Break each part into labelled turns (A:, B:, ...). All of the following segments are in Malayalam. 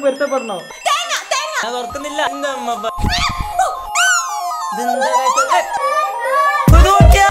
A: പൊരുത്തപ്പെടണോ
B: തേങ്ങ തേങ്ങ
A: ഞാൻ തുറക്കുന്നില്ല എന്താ അമ്മ പ- ഇതെന്താ guys? ഏ, ഇത് നോക്കിയാ?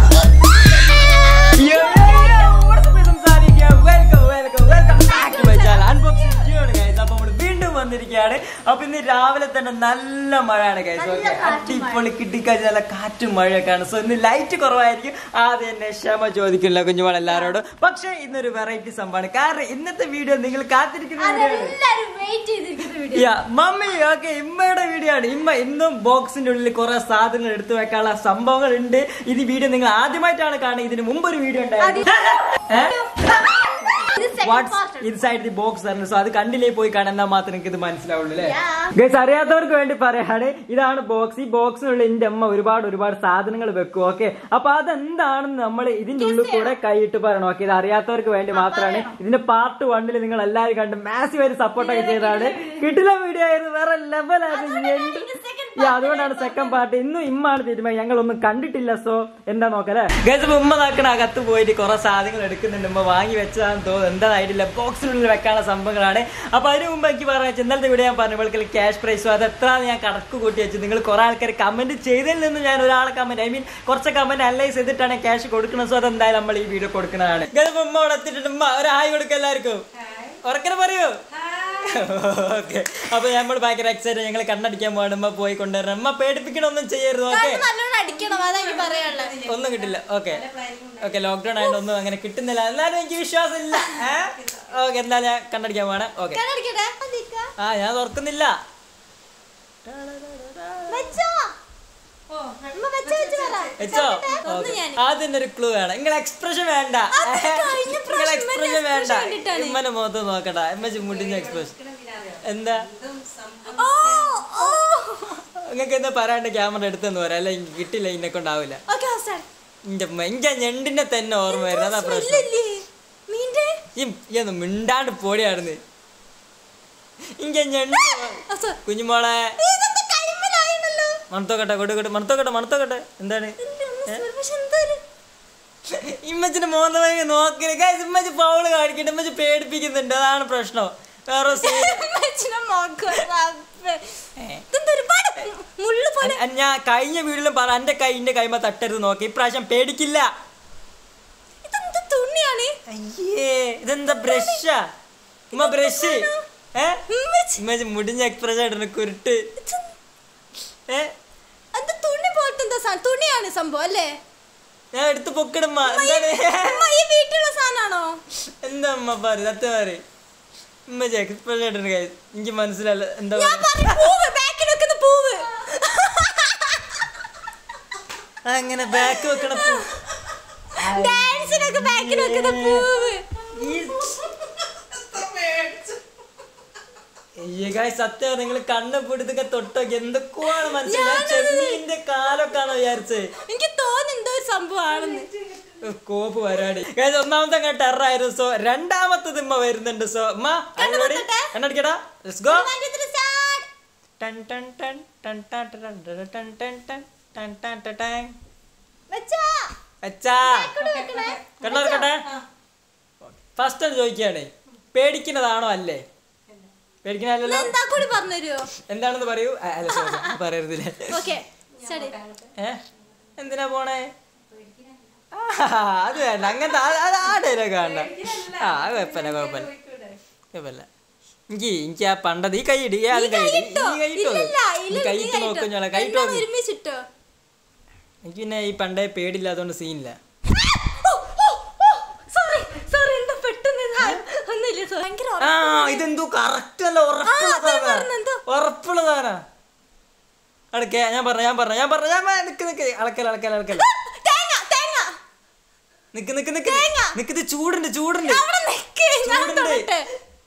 A: Yo, yo, yo, what's up, സംസാരിക്കുക? Welcome, welcome, welcome back to my channel. Unboxing Gio ആണ് guys. അപ്പൊ നമ്മള് വീണ്ടും വന്നിരിക്കുകയാണ് അപ്പൊ ഇന്ന് രാവിലെ തന്നെ നല്ല മഴയാണ് guys. Okay. അടിപൊളി കിട്ടിക്കാച്ച് നല്ല കാറ്റും മഴയൊക്കെയാണ് സോ ഇന്ന് ലൈറ്റ് കുറവായിരിക്കും ആദ്യം തന്നെ ക്ഷമ ചോദിക്കില്ല കുഞ്ഞുമോൾ എല്ലാവരോടും പക്ഷെ ഇന്നൊരു വെറൈറ്റി സംഭവമാണ് കാരണം ഇന്നത്തെ വീഡിയോ നിങ്ങൾ കാത്തിരിക്കുന്ന വീഡിയോ ആണ്
B: അതെല്ലാരും വെയിറ്റ് ചെയ്തിരിക്കുന്ന വീഡിയോ
A: യാ, മമ്മി ഓക്കെ ഇമ്മയുടെ വീഡിയോ ആണ് ഇമ്മ ഇന്നും ബോക്സിന്റെ ഉള്ളിൽ കുറെ സാധനങ്ങൾ എടുത്തു വെക്കാനുള്ള സംഭവങ്ങൾ ഉണ്ട് ഇത് വീഡിയോ നിങ്ങൾ ആദ്യമായിട്ടാണ് കാണുന്നത് ഇതിന് മുമ്പ് ഒരു വീഡിയോ ഉണ്ടായിരുന്നു ഏ?
B: ഇത് second
A: what's
B: part.
A: Inside the box ആയിരുന്നു സോ അത് കണ്ടില്ലേ പോയി കാണാൻ മാത്രം നിങ്ങൾക്ക് ഇത് മനസ്സിലാവുള്ളൂ അല്ലേ
B: Yeah.
A: ഗൈസ് അറിയാത്തവർക്ക് വേണ്ടി പറയാണ് ഇതാണ് ബോക്സ് ഈ ബോക്സിനുള്ളിൽ എന്റെ അമ്മ ഒരുപാട് ഒരുപാട് സാധനങ്ങൾ വെക്കും ഓക്കെ അപ്പൊ അതെന്താണെന്ന് നമ്മൾ ഇതിന്റെ ഉള്ളിൽ കൂടെ കൈയിട്ട് പറയണം ഓക്കെ ഇത് അറിയാത്തവർക്ക് വേണ്ടി മാത്രമാണ് ഇതിന്റെ പാർട്ട് വണ്ണിൽ നിങ്ങൾ എല്ലാവരും കണ്ട് മാസീവ് ആയിട്ട് സപ്പോർട്ട് ഒക്കെ ചെയ്തതാണ് കിട്ടില്ല വീഡിയോ ആയിരുന്നു വേറെ ലെവലായിരുന്നു
B: second
A: അതുകൊണ്ടാണ് സെക്കൻഡ് പാർട്ട് ഇന്നും ഇമ്മാണ് തീരുമാനം ഞങ്ങളൊന്നും കണ്ടിട്ടില്ല സോ എന്താ നോക്കല്ലേ ഗൈസ് ഇപ്പൊ ഉമ്മ നാക്കണ അകത്ത് പോയിട്ട് കുറെ സാധനങ്ങൾ എടുക്കുന്നുണ്ട് ഉമ്മ വാങ്ങി വെച്ചതാണെന്ന് തോന്നുന്നു എന്തായിട്ടില്ല ബോക്സിനുള്ളിൽ വെക്കാനുള്ള സംഭവങ്ങളാണ് അപ്പൊ അതിന് മുമ്പ് എനിക്ക് പറയാൻ ഇന്നലത്തെ വീഡിയോ ഞാൻ പറഞ്ഞു ഇവൾക്ക് ക്യാഷ് പ്രൈസോ അത് എത്ര ഞാൻ കണക്ക് കൂട്ടി വെച്ചു നിങ്ങൾ കുറെ ആൾക്കാർ കമന്റ് ചെയ്തതിൽ നിന്ന് ഞാൻ ഒരാളെ കമന്റ് ഐ മീൻ കുറച്ച് കമന്റ് അനലൈസ് ചെയ്തിട്ടാണ് ക്യാഷ് കൊടുക്കുന്നത് സോ അതെന്തായാലും നമ്മൾ ഈ വീഡിയോ കൊടുക്കുന്നതാണ് ഗൈസ് ഇപ്പൊ ഉമ്മ അവിടെ എത്തിയിട്ടുണ്ട് ഉമ്മ ഒരു ഹായ് കൊടുക്കുക എല്ലാവർക്കും ഉറക്കനെ പറയൂ ഓക്കെ അപ്പൊ നമ്മൾ ഭയങ്കര എക്സൈറ്റ് ഞങ്ങൾ കണ്ണടിക്കാൻ പോകണം ഉമ്മ പോയി കൊണ്ടുവരണം ഉമ്മ പേടിപ്പിക്കണമൊന്നും ചെയ്യരുത് ഓക്കെ
B: കണ്ണ് നല്ലോണം അടിക്കണം അതാ എനിക്ക് പറയാനുള്ളത്
A: ഒന്നും കിട്ടില്ല ഓക്കെ ഓക്കെ ലോക്ക്ഡൌൺ ആയതുകൊണ്ട് ഒന്നും അങ്ങനെ കിട്ടുന്നില്ല എന്നാലും എനിക്ക് വിശ്വാസമില്ല ഓക്കെ എന്തായാലും ഞാൻ കണ്ണടിക്കാൻ പോകണം ഓക്കെ
B: കണ്ണടിക്കട്ടെ അതിക്ക.
A: ആ ഞാൻ തുറക്കുന്നില്ല
B: വെച്ചോ ഉമ്മ വെച്ചോ വെച്ച് പറ
A: വെച്ചോ
B: ഒന്ന്
A: ഓക്കെ
B: ഞാൻ
A: ആദ്യം ഒരു ക്ലൂ വേണം നിങ്ങൾ എക്സ്പ്രഷൻ വേണ്ട
B: അത് കഴിഞ്ഞ
A: നിങ്ങൾ
B: പ്രാവശ്യം
A: എക്സ്പ്രഷൻ
B: ഇവന്റെ
A: വേണ്ട
B: expression കണ്ടിട്ടാണ്.
A: ഇമ്മനെ മുഖത്ത് നോക്കണ്ട ഇമ്മ മുടിഞ്ഞ എക്സ്പ്രഷൻ എന്താ
B: ഓ ഓ
A: നിങ്ങൾക്ക് എന്താ പറയാണ്ട് ക്യാമറ എടുത്തെന്ന് പറയാം അല്ല എനിക്ക് കിട്ടില്ല ഇന്നെ കൊണ്ടാവില്ല
B: ഓക്കെ അവസാനം
A: ഇന്റെ എനിക്ക് ഞണ്ടിന്റെ തന്നെ ഓർമ്മ വരുന്നത് അതാ പ്രശ്നം
B: ഇല്ലല്ലേ മീൻ്റെ
A: ഈ ഈ ഒന്ന് മിണ്ടാണ്ട് പോടിയാടുന്ന് ഇങ്ക ഞണ്ട്
B: അവസാനം.
A: കുഞ്ഞുമോളെ
B: ഇതെന്താ കൈമലായിരുന്നല്ലോ?
A: മണത്തോക്കട്ടെ കൊടുക്കട്ടെ മണത്തോക്കട്ടെ മണത്തോക്കട്ടെ എന്താണ്
B: ഇല്ല, ഒന്ന് സ്വരം. പക്ഷെ എന്തോ ഒരു-
A: ഇമ്മച്ചിന്റെ മോന്തമായി നോക്കല് ഗൈസ് ഇമ്മച്ചി പൗള് കാണിക്കട്ടെ ഇമ്മച്ചി പേടിപ്പിക്കുന്നുണ്ട് അതാണ് പ്രശ്നം വേറെ scene.
B: അമ്മച്ചിയുടെ മുഖം, റബ്ബേ. ഇതെന്താ ഒരുപാട് മുള്ള് പോലെ
A: അൻ- ഞാൻ കഴിഞ്ഞ വീട്ടിലും പറ എന്റെ കൈന്റെ കൈമ തട്ടരുത് നോക്കി ഇപ്രാവശ്യം പേടിക്കില്ല
B: ഇതെന്ത് തുണിയാണ്
A: അയ്യേ ഇതെന്താ ബ്രഷാ ഉമ്മ ബ്രഷ് ഏ
B: ഉമ്മച്ചി,
A: ഇമ്മച്ചി മുടിഞ്ഞ എക്സ്പ്രസ് ആയിട്ടുണ്ട് കുരുട്ട് ഏ
B: അത് തുണി പോലത്തെ എന്താ സാധനം തുണിയാണ് സംഭവം അല്ലേ
A: ഞാൻ എടുത്ത് പൊക്കിടുമ്മ എന്താണ്
B: ഉമ്മ, ഈ വീട്ടിലുള്ള സാധനമാണോ
A: എന്താ അമ്മ പറ സത്യം പറ ഉമ്മച്ചി എക്സ്പ്രസ് ആയിട്ടുണ്ട് guys. എനിക്ക് മനസ്സിലല്ല എന്താ
B: ഞാൻ
A: പറയുക
B: പറഞ്ഞു പൂവ് ബാക്കിൽ വെക്കുന്ന പൂവ്
A: അങ്ങനെ ബാക്ക് വെക്കണ പൂ.
B: ഡാൻസിനൊക്കെ ബാക്കിൽ വെക്കുന്ന പൂവ്
A: ഈ- അയ്യേ guys, സത്യം നിങ്ങൾ കണ്ണ് പിടുത്തൊക്കെ തൊട്ടൊക്കെ എന്തൊക്കെയാണ് മനസ്സിലായി ചെമ്മീന്റെ കാലൊക്കെയാണോ വിചാരിച്ചത്
B: എനിക്ക് തോന്നുന്നു എന്തോ ഒരു സംഭവമാണെന്ന്
A: കോപ്പ് വരാടി Guys, ഒന്നാമത്തെ അങ്ങനെ ടെറർ ആയിരുന്നു സോ രണ്ടാമത്തത് ഉമ്മ വരുന്നുണ്ട് സോ ഉമ്മ
B: കണ്ണുപൊത്തട്ടെ?
A: കണ്ണടിക്കടാ let's go
B: One, two, three, start.
A: ടൺ ടൺ ടൺ ടൺ ടൺ ടൺ ടൺ ടൺ ടൺ ടൺ ടൺ ടൺ ടൺ ടൺ.
B: വെച്ചോ.
A: അച്ഛാ
B: ഇങ്ങോട്ട് വെക്കണേ.
A: കണ്ണോർക്കട്ടെ ഫസ്റ്റ് ഒന്ന് ചോദിക്കുകയാണ് പേടിക്കുന്നതാണോ അല്ലേ പേടിക്കുന്നല്ലോ
B: എന്താ കൂടി പറഞ്ഞുതരുമോ
A: എന്താണെന്ന് പറയൂ ആ, അല്ല sorry, പറയരുതില്ലേ
B: ഓക്കെ ശരി
A: ഏ എന്തിനാ പോണേ ആ, അത് വേണ്ട അങ്ങനത്തെ ആ- അത് ആ ഡയലോഗ് വേണ്ട ആ അത് കുഴപ്പമില്ല കുഴപ്പമില്ല കുഴപ്പമില്ല എനിക്ക് എനിക്ക് ആ പണ്ടത് ഈ കൈയിട് ഈ അത്
B: നീ
A: കൈയിട്
B: കൈയിട്ടോ?
A: ഈ കൈയിട്ടോ
B: ഇല്ലില്ല, ഇല്ല,
A: ഈ
B: നീ
A: കൈയിട്ട്
B: കൈയിട്ടോ.
A: നോക്കും ഞാൻ കൈയിട്ട്
B: എന്നാ
A: നോക്കും
B: ഒരുമിച്ചിട്ടോ
A: എനിക്ക് പിന്നെ ഈ പണ്ടേ പേടില്ലാത്തോണ്ട് സീനില്ല
B: സോറി സോറി എന്താ പെട്ടെന്ന് ഇത് ആ- ഒന്നുമില്ല sorry. ഭയങ്കര
A: ആ
B: ഉറക്കം.
A: ഇതെന്തോ കറക്റ്റ് അല്ല ഉറപ്പുള്ള
B: ആ, അതാ
A: സാധനം
B: പറഞ്ഞെന്തോ.
A: ഉറപ്പുള്ള സാധനം അടക്കേ ഞാൻ പറഞ്ഞ ഞാൻ പറഞ്ഞ ഞാൻ പറഞ്ഞ ഞാൻ പറഞ്ഞ, നിക്ക് നിക്ക് അളക്കല അളക്കല അളക്കല
B: തേങ്ങ തേങ്ങ
A: നിക്ക് നിക്ക് നിക്ക്
B: തേങ്ങ.
A: നിക്ക് ഇത് ചൂടുണ്ട് ചൂടുണ്ട്
B: അവിടെ നിക്ക് ഞാൻ
A: ചൂടുണ്ട്.
B: തൊടട്ടെ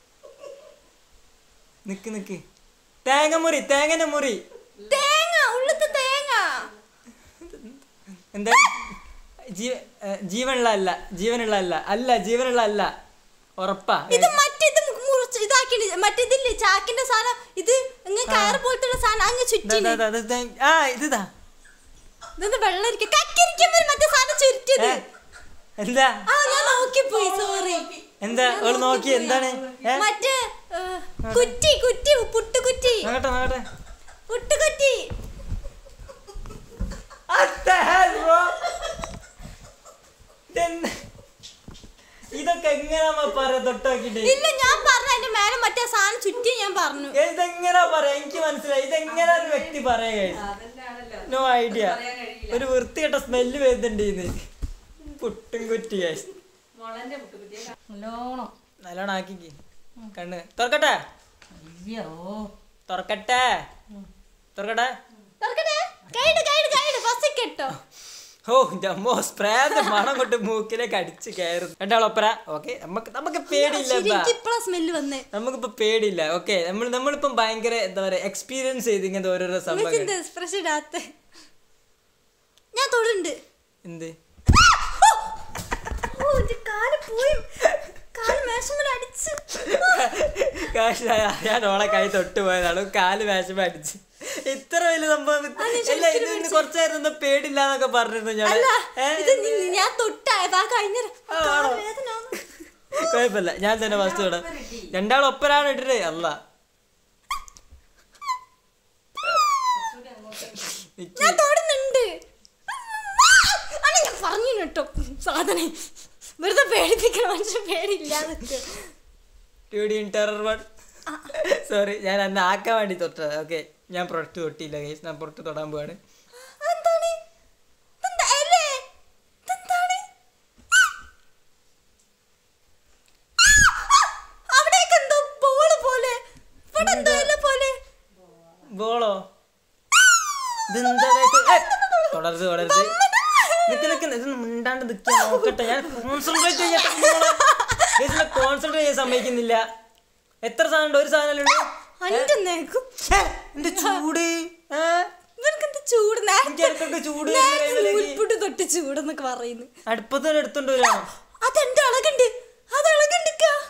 A: നിക്ക് നിക്ക് തേങ്ങ മുറി തേങ്ങന്റെ മുറി
B: തേങ്ങ ഉള്ളത്തെ തേങ്ങ
A: എന്താ ജീവ ഏ, ജീവനുള്ള അല്ല ജീവനുള്ള അല്ല അല്ല ജീവനുള്ള അല്ല ഉറപ്പാ
B: ഇത് മറ്റേത് മുറിച്ച് ഇതാക്കി മറ്റേതില്ലേ ചാക്കിന്റെ സാധനം ഇത് ഇങ്ങനെ കയറ് പോലത്തെ സാധനം അങ്ങ്
A: ദാ,
B: ചുറ്റി
A: ദാ, ദാ, ദാ, ദാ. ആ ഇതാ
B: ഇതെന്താ വെള്ളം ഇരിക്കുക കക്കരിക്കുമ്പോ മറ്റേ സാധനം ചുരുട്ടിയത്
A: ഏ, എന്താ
B: ആ ഞാൻ നോക്കിപ്പോയി സോറി
A: എന്താ അവള് നോക്കി എന്താണ് ഏ?
B: മറ്റേ ഏ, കുറ്റി
A: ആടെ
B: പുട്ടുകുറ്റി
A: What the hell, bro? ഇതെന്ത്? ഇതൊക്കെ എങ്ങനെയാ പറയാ തൊട്ടാക്കിട്ട്
B: ഇല്ല ഞാൻ പറഞ്ഞ അതിന്റെ മേലെ മറ്റേ സാധനം ചുറ്റി ഞാൻ പറഞ്ഞു
A: ഇതെങ്ങനാ പറയാ എനിക്ക് മനസ്സിലായി ഇതെങ്ങനെ ഒരു വ്യക്തി പറയാ നോ ഐഡിയ ഒരു വൃത്തികെട്ട സ്മെല്ല് വരുന്നുണ്ട് ഇത് പുട്ടും കുറ്റി guys.
B: നല്ലോണം
A: നല്ലോണം ആക്കിക്ക് കണ്ണ് തുറക്കട്ടെ തുറക്കട്ടെ തുറക്കട്ടെ
B: തുറക്കട്ടെ ഗൈഡ് ഗൈഡ് ഗൈഡ് ബസ്സിൽ കെട്ടോ
A: ഓ ജമ്മോ സ്പ്രേ മണം കൊണ്ട് മൂക്കിലേക്ക് അടിച്ച് കയറും രണ്ടാളൊപ്പര ഓക്കെ നമുക്ക് നമുക്ക് പേടിയില്ല ഇപ്പ.
B: ഇപ്പഴാ സ്മെല്ല് വന്നേ
A: നമുക്കിപ്പോ പേടിയില്ല ഓക്കെ നമ്മൾ നമ്മളിപ്പം ഭയങ്കര എന്താ പറയാ എക്സ്പീരിയൻസ് ചെയ്ത് ഇങ്ങനത്തെ ഓരോരോ സംഭവങ്ങൾ
B: എന്താ എക്സ്പ്രഷൻ ഇടാത്ത ഞാൻ തൊടുണ്ട്
A: എന്ത്
B: ഓ ഇത് കാല് പോയി കാല് മേശമ്മൽ അടിച്ച്
A: കാശ് ഞാൻ ഓളെ കൈ തൊട്ട് പോയതാണ് കാല് വേഷം അടിച്ച് ഇത്ര വലിയ സംഭവം ഇത്- അല്ല ഇത് ഇന്ന് കുറച്ച് നേരം ഒന്നും പേടില്ലാന്നൊക്കെ പറഞ്ഞിരുന്നു ഞാൻ
B: അല്ല
A: ഏ?
B: ഇത് നി- ഞാൻ തൊട്ടായത് ആ കഴിഞ്ഞ
A: ആ, ആണോ?
B: വേദന
A: കുഴപ്പമില്ല ഞാൻ തന്നെ ഫസ്റ്റ് ഇവിടെ രണ്ടാളും ഒപ്പരാണ് ഇട്ടിട്ട് അല്ല
B: ഞാൻ തൊടുന്നുണ്ട് അല്ല ഞാൻ പറഞ്ഞു കേട്ടോ സാധനം വെറുതെ പേടിപ്പിക്കണ മനുഷ്യൻ പേടിയില്ലാതെ
A: ടെറർ വൺ സോറി ഞാൻ അന്ന് ആക്കാൻ വേണ്ടി തൊട്ടത് ഓക്കെ ഞാൻ പ്രൊഡക്റ്റ് തൊട്ടില്ല കേസ് ഞാൻ പുറത്ത് തൊടാൻ പോവാണ്
B: എന്താണ് ഇതെന്താ ഇലേ? ഇതെന്താണ്? അവിടേക്ക് എന്തോ ബോള് പോലെ ഇവിടെ എന്തോ ഇല പോലെ
A: ബോളോ ഇതെന്താ ഇത്? ഏ, തുടരുത് തുടരുത് നിക്ക് നിക്ക് ഇതൊന്നും മിണ്ടാണ്ട് നിൽക്കാൻ നോക്കട്ടെ ഞാൻ കോൺസെൻട്രേറ്റ് ചെയ്യട്ടെ കോൺസെൻട്രേറ്റ് ചെയ്യാൻ സമ്മതിക്കുന്നില്ല എത്ര സാധനം ഉണ്ട് ഒരു സാധനം ഉള്ളൂ
B: അന്റെ നേക്കും
A: എന്റെ ചൂട് ഏ?
B: ഇവർക്ക് എന്താ ചൂട്
A: എനിക്ക് ഇടയ്ക്കൊക്കെ ചൂട് വരുന്ന
B: നേരത്തെ
A: കൈകളിലേക്ക്.
B: നൂൽപുട്ട് തൊട്ട് ചൂടെന്നൊക്കെ പറയുന്നു
A: അടുപ്പത്ത് തന്നെ എടുത്തോണ്ട് വരാം
B: അതെന്റെ അളകുണ്ട് അത് അളകുണ്ട്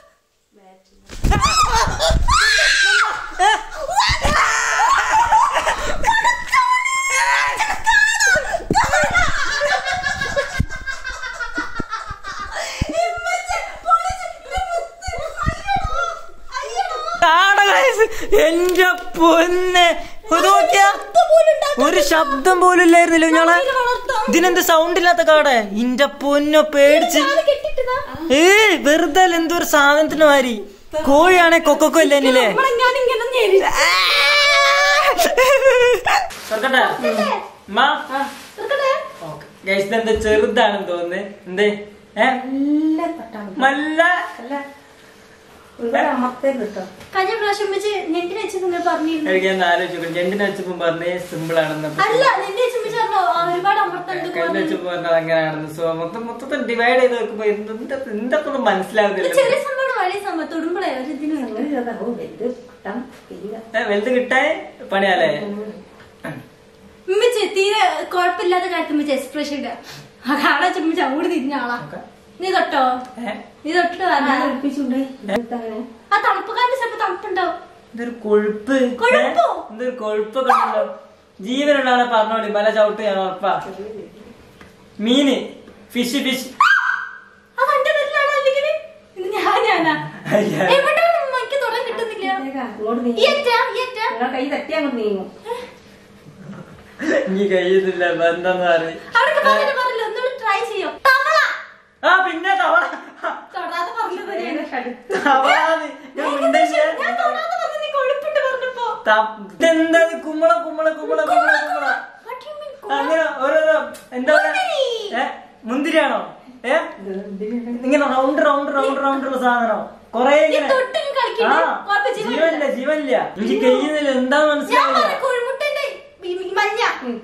A: കാണ guys. എന്റെ പൊന്നെ ഇത് നോക്കിയാ ഒരു ശബ്ദം പോലും ഇല്ലായിരുന്നില്ല ഞങ്ങളെ ഇതിനെന്ത് സൗണ്ട് ഇല്ലാത്ത കാടെ ഇന്റെ പൊന്നോ പേടിച്ച് ഏയ് വെറുതെ അല്ല എന്തോ ഒരു സാധനത്തിന് മാതിരി കോഴിയാണെ കൊക്കൊക്കെ ഇല്ലേ എന്നില്ലേ എന്താ ചെറുതാണെന്ന് തോന്നുന്നു എന്തേ ഏ മല്ല
B: കഴിഞ്ഞ പ്രാവശ്യം വെച്ച് നെറ്റിനെ വെച്ച് നിങ്ങൾ പറഞ്ഞിരുന്നു
A: കഴിക്കാൻ ആലോചിച്ചു രണ്ടിനെ വെച്ചപ്പോ പറഞ്ഞേ സിമ്പിൾ ആണെന്ന്
B: അല്ല നിന്റെ വെച്ച് വെച്ച് പറഞ്ഞോ ആ, ഒരുപാട് അമർത്തുണ്ട്
A: കഴിഞ്ഞ വെച്ചപ്പോ പറഞ്ഞത് അങ്ങനെയാണെന്ന് സോ മൊത്തം മൊത്തത്തിൽ ഡിവൈഡ് ചെയ്ത് നോക്കുമ്പോ എന്താ എന്തൊക്കെ മനസ്സിലാവുന്നില്ല
B: ചെറിയ സംഭവം വലിയ സംഭവം തൊടുമ്പോഴേ ഒരു ഇതിന്
A: ഏ, വലുത് കിട്ടാൻ പണിയാലേ
B: ഉമ്മച്ചി തീരെ കുഴപ്പമില്ലാത്ത കാര്യത്തിൽ ഉമ്മച്ചി എക്സ്പ്രഷൻ ഇടുക ആ കാണാൻ ചുമ്മിച്ച് അങ്ങോട്ട് തിരിഞ്ഞ ആളാ നീ തൊട്ടോ
A: ഏ?
B: നീ തൊട്ടോ ആ തണുപ്പുകാരന്റെ ചിലപ്പോ തണുപ്പുണ്ടാവും
A: ഇതൊരു കൊഴുപ്പ്
B: കൊഴുപ്പോ?
A: ഏ? ഇതൊരു കൊഴുപ്പൊക്കെ ഉണ്ടല്ലോ ജീവനുള്ള ആളെ പറഞ്ഞോളി മല ചവിട്ട് ഞാൻ ഉറപ്പാ മീന് ഫിഷ് ഫിഷ്
B: അത് എന്റെ വീട്ടിലാണോ അല്ലെങ്കിൽ ഇത് ഞാൻ ഞാനാ
A: അയ്യ.
B: എവിടെയാണ് ഉമ്മ? എനിക്ക് തൊടാൻ കിട്ടുന്നില്ല ഈ അറ്റാ, ഈ അറ്റാ.
C: കൈ തട്ടിയാ നീങ്ങും
A: നീ കഴിയുന്നില്ല എന്താന്ന് പറഞ്ഞു
B: അവിടേക്ക് പറഞ്ഞിട്ട് പറഞ്ഞില്ല ഒന്നുകൂടി ട്രൈ ചെയ്യോ തവള
A: ആ പിന്നെ തവള
B: തൊടാതെ പറഞ്ഞത് തന്നെയാണ്.
A: തവളാന്ന്. ഞാൻ മിണ്ടില്ല.
B: ഞാൻ തൊടാതെ പറഞ്ഞു നീ കൊഴുപ്പിട്ട് പറഞ്ഞപ്പോ
A: ത- ഇതെന്താ ഇത്? കുമ്മള കുമ്മള കുമ്മള കുമ്മള കുമ്മള
B: What do you mean?
A: അങ്ങനെ ഓരോരോ എന്താ പറയാ ഏ മുന്തിരിയാണോ ഏ ഇങ്ങനെ റൗണ്ട് റൗണ്ട് റൗണ്ട് റൗണ്ട് ഉള്ള സാധനം കൊറേ ഇങ്ങനെ
B: തൊട്ടിന് കളിക്കില്ലേ?
A: ആ,
B: കുഴപ്പം ജീവനില്ല.
A: ജീവനില്ല ജീവനില്ല എനിക്ക് കഴിയുന്നില്ല എന്താ
B: ഞാൻ
A: മനസ്സിലാവില്ല
B: പറഞ്ഞ കൊഴുമുട്ടന്റെ ഈ- ഈ മഞ്ഞ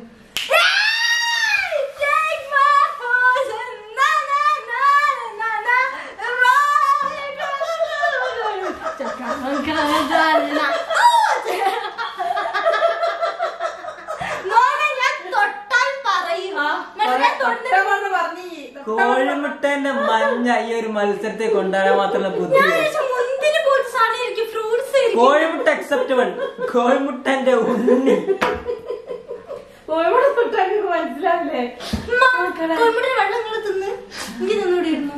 B: Hey, take my poison. Na, na, na, na, na. മോനെ, ഞാൻ തൊട്ടാൽ പറയും. എന്നിട്ട് ഞാൻ തൊട്ട്
C: പറഞ്ഞു
A: കോഴിമുട്ടന്റെ മഞ്ഞ ഈ ഒരു മത്സരത്തെ കൊണ്ടുവരാൻ മാത്രമുള്ള ബുദ്ധി
B: ഞാൻ വിചാരിച്ചു മുന്തിരി പോലത്തെ സാധനമായിരിക്കും, fruits ആയിരിക്കും.
A: കോഴിമുട്ട അക്സെപ്റ്റബിൾ കോഴിമുട്ടന്റെ ഉണ്ണി
C: കോഴിമുട്ട തൊട്ടാൽ മനസ്സിലാവില്ലേ
B: ഉമ്മ, കോഴിമുട്ടയുടെ വെള്ളം നിങ്ങള് തിന്ന്. എനിക്ക് തിന്നൂടിയിരുന്നു.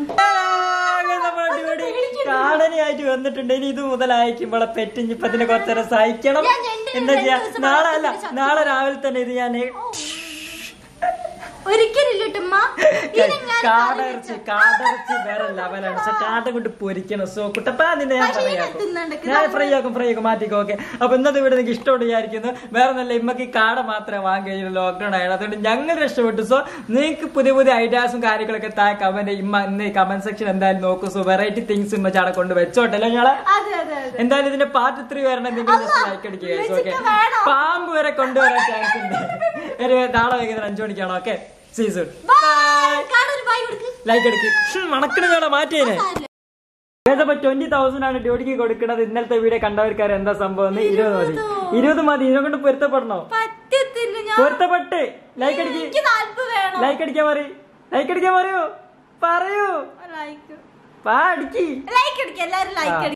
A: കാടനായിട്ട് വന്നിട്ടുണ്ട് ഇനി ഇത് മുതലായിരിക്കും നമ്മളെ പെറ്റിഞ്ഞിപ്പത്തിന് കുറച്ചേരം സഹിക്കണം
B: ഞാൻ എന്റെ
A: എന്താ ചെയ്യാ
B: രണ്ട് ദിവസം
A: നാളെ അല്ല
B: വെള്ളത്തിൽ
A: നാളെ രാവിലെ തന്നെ ഇത് ഞാൻ
B: ഒരിക്കലില്ല ഉമ്മ
A: കാടർച്ചി കാടർച്ചി വേറെ ലെവലാണ് സോ കാട കൊണ്ട് പൊരിക്കണം സോ കുട്ടപ്പാ നിന്നെ ഞാൻ
B: പക്ഷേ
A: ഫ്രൈ
B: ഇതിനെ
A: ആക്കും
B: തിന്നണ്ടക്ക്
A: ഞാൻ ഫ്രൈ ആക്കും ഫ്രൈ ആക്കും മാറ്റിക്കോ ഓക്കെ അപ്പൊ ഇന്നത്തെ വീട് നിങ്ങൾക്ക് ഇഷ്ടമുണ്ട് വിചാരിക്കുന്നു വേറെ നല്ല ഇമ്മക്ക് ഈ കാട മാത്രമേ വാങ്ങി കഴിഞ്ഞു ലോക്ക്ഡൌൺ ആയത് അതുകൊണ്ട് ഞങ്ങൾ രക്ഷപ്പെട്ടു സോ നിങ്ങൾക്ക് പുതിയ പുതിയ ഐഡിയാസും കാര്യങ്ങളൊക്കെ താഴെ കമന്റ് ഇമ്മ ഇന്ന് കമന്റ് സെക്ഷൻ എന്തായാലും നോക്കൂ സോ വെറൈറ്റി തിങ്സ് ഇമ്മ ചാടെ കൊണ്ട് വെച്ചോട്ടല്ലോ ഞങ്ങളെ
B: അതെ അതെ അതെ
A: എന്തായാലും ഇതിന്റെ പാർട്ട് ത്രീ വരണം നിങ്ങൾ ലൈക്ക് അടിക്കുക ഓക്കെ പാമ്പ് വരെ കൊണ്ടുവരാൻ ചാൻസ് ഉണ്ട് ഒരു നാളെ വൈകുന്നേരം അഞ്ചു മണിക്കാണോ ഓക്കെ സീസൺ
B: കാടൊരു ബായ് കൊടുക്ക്
A: ലൈക്ക് അടിക്ക് ഹും, മണക്കണ വേള മാറ്റിയേനെ ഏതപ്പോ ട്വന്റി തൗസൻഡ് ആണ് ഡ്യൂട്ടിക്ക് കൊടുക്കുന്നത് ഇന്നലത്തെ വീഡിയോ കണ്ടവർക്കാർ എന്താ സംഭവം എന്ന് ഇരുപത് മതി ഇരുപത് മതി ഇതിനെ കൊണ്ട് പൊരുത്തപ്പെടണോ
B: പറ്റത്തില്ല ഞാൻ
A: പൊരുത്തപ്പെട്ട് ലൈക്ക് അടിക്ക്
B: എനിക്ക് നാല്പത് വേണം
A: ലൈക്ക് അടിക്കാൻ പറയൂ ലൈക്ക് അടിക്കാൻ പറയൂ പറയൂ
B: ലൈക്ക്
A: പാ അടിക്ക്
B: ലൈക്ക് അടിക്കുക എല്ലാരും ലൈക്ക്